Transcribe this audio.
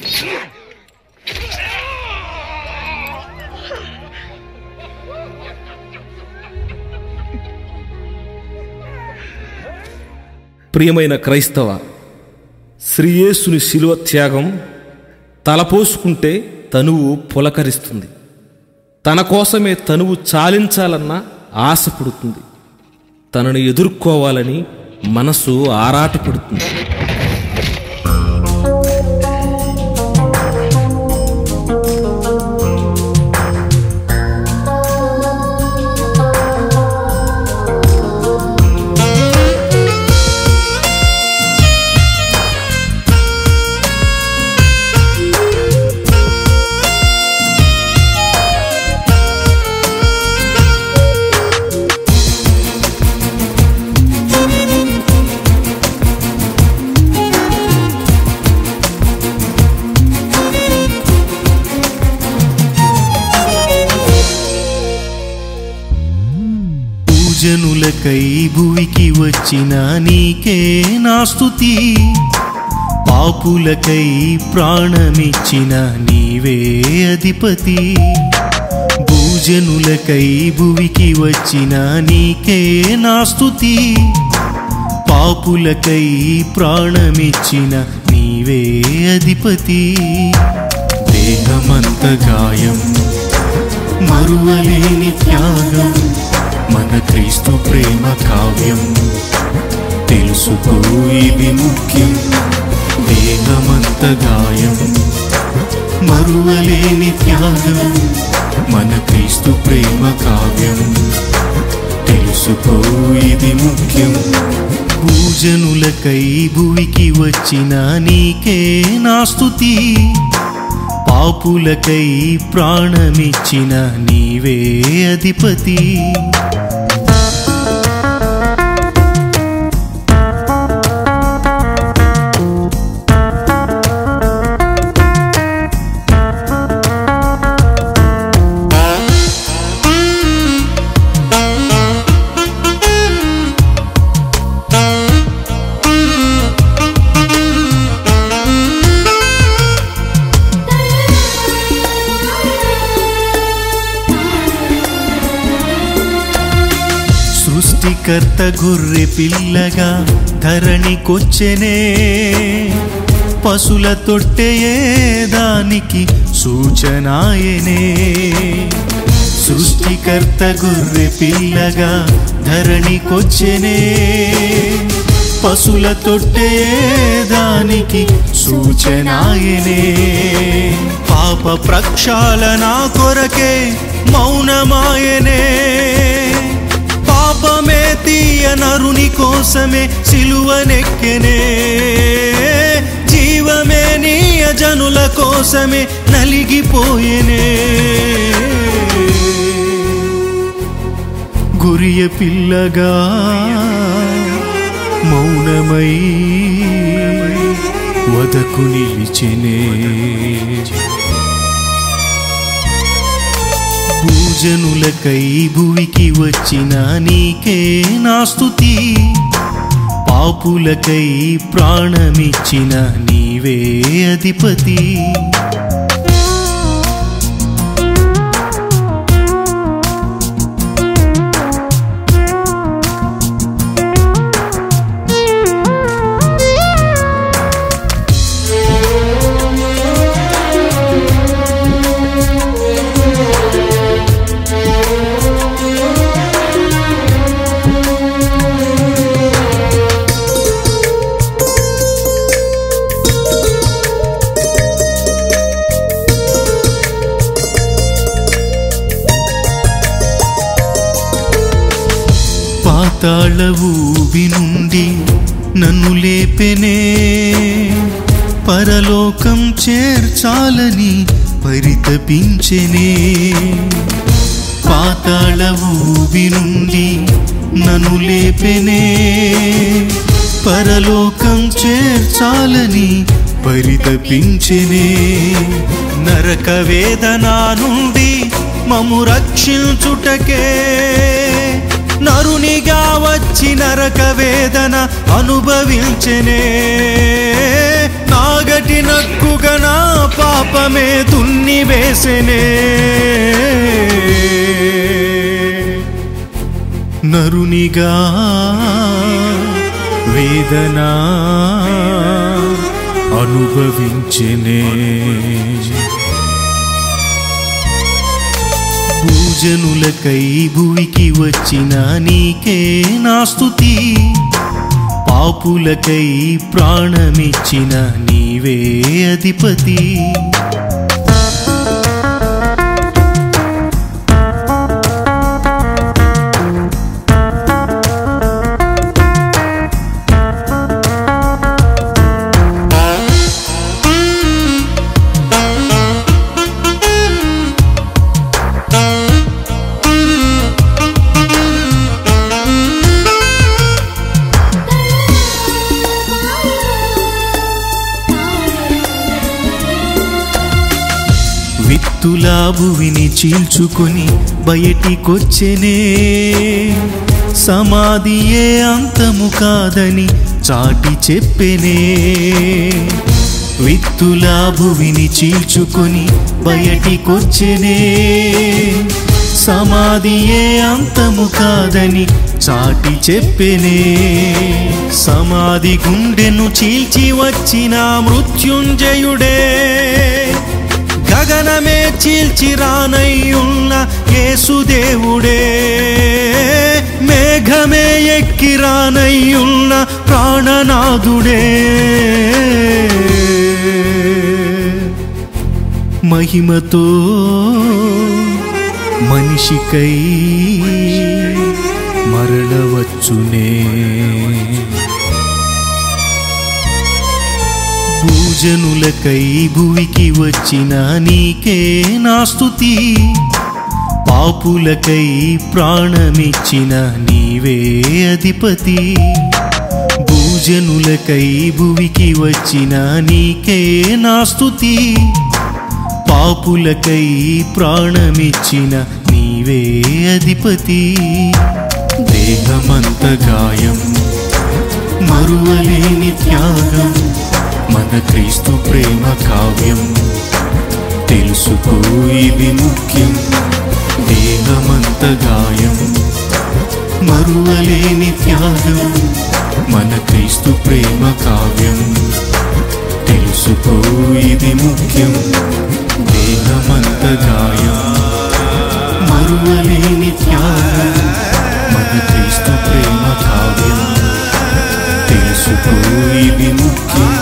ప్రియమైన క్రైస్తవ శ్రీయేసుని శిలువ త్యాగం తలపోసుకుంటే తనువు పులకరిస్తుంది తన కోసమే తనువు చాలించాలన్న ఆశ పుడుతుంది తనను ఎదుర్కోవాలని మనసు ఆరాటపడుతుంది పూజనులకై భువికి వచ్చిన నీకే నా స్తుతి పాపులకై ప్రాణమిచ్చిన నీవే అధిపతి భూజనులకై భువికి వచ్చిన నీకే నా స్తుతి పాపులకై ప్రాణమిచ్చిన నీవే అధిపతి దేహమంత గాయం మరువలేని త్యాగం మన క్రీస్తు ప్రేమ కావ్యం తెలుసుకో ఇది ముఖ్యం దేహమంత గాయం మరువలేని త్యాగం మన క్రీస్తు ప్రేమ కావ్యం తెలుసుకో ఇది ముఖ్యం పూజనులకై భువికి వచ్చిన నీకే నా స్తుతి పాపులకై ప్రాణమిచ్చిన నీవే అధిపతి సృష్టికర్త గొర్రె పిల్లగా ధరణికొచ్చెనే పశుల తొట్టెయే దానికి సూచనాయనే సృష్టికర్త గొర్రె పిల్లగా ధరణికొచ్చెనే పశుల తొట్టెయే దానికి సూచనాయనే పాప ప్రక్షాళన కొరకే మౌనమాయనే పాపమే తీయ నరుని కోసమే సిలువనెక్కెనే జీవమే నీయ జనుల కోసమే నలిగిపోయేనే గురియ పిల్లగా మౌనమై వదకు నిలిచెనే పూజనులకై భువికి వచ్చిన నీకే నా స్తుతి పాపులకై ప్రాణమిచ్చిన నీవే అధిపతి పాతాళ ఊబి నుండి నన్ను లేపెనే పరలోకం చేర్చాలని పరితపించెనే పాతాళ ఊబి నుండి నన్ను లేపెనే పరలోకం చేర్చాలని పరితపించెనే నరక వేదన నుండి మము రక్షించుటకే నరునిగా వచ్చి నరక వేదన అనుభవించెనే నాగ తెల్లటి నక్కుగా నా పాపమే దున్ని వేసెనే నరునిగా వేదనా అనుభవించెనే పూజనులకై భూమికి వచ్చిన నీకే నా స్తుతి పాపులకై ప్రాణమిచ్చిన నీవే అధిపతి విత్తులా భువిని చీల్చుకొని బయటికొచ్చెనే సమాధియే అంతము కాదని చాటి చెప్పెనే విత్తులా భువిని చీల్చుకొని బయటికొచ్చెనే సమాధియే అంతము కాదని చాటి చెప్పెనే సమాధి గుండెను చీల్చి వచ్చిన మృత్యుంజయుడే గగనమే చీల్చి రానయ్యున్న యేసుదేవుడే మేఘమే ఎక్కి రానయ్యున్న ప్రాణనాథుడే మహిమతో మనిషికై మరడవచ్చునే పూజనులకై భువికి వచ్చిన నీకే నా స్తుతి పాపులకై ప్రాణమిచ్చిన నీవే అధిపతి భూజనులకై భువికి వచ్చిన నీకే నా స్తుతి పాపులకై ప్రాణమిచ్చిన నీవే అధిపతి దేహమంత గాయం మరువలేని త్యాగం మన క్రీస్తు ప్రేమ కావ్యం తెలుసుకో ఇది ముఖ్యం దేహమంత గాయం మరువలేని త్యాగం మన క్రీస్తు ప్రేమ కావ్యం తెలుసుకో ఇది ముఖ్యం దేహమంత గాయం మరువలేని త్యాగం మన క్రీస్తు ప్రేమ కావ్యం తెలుసుకో ఇది ముఖ్యం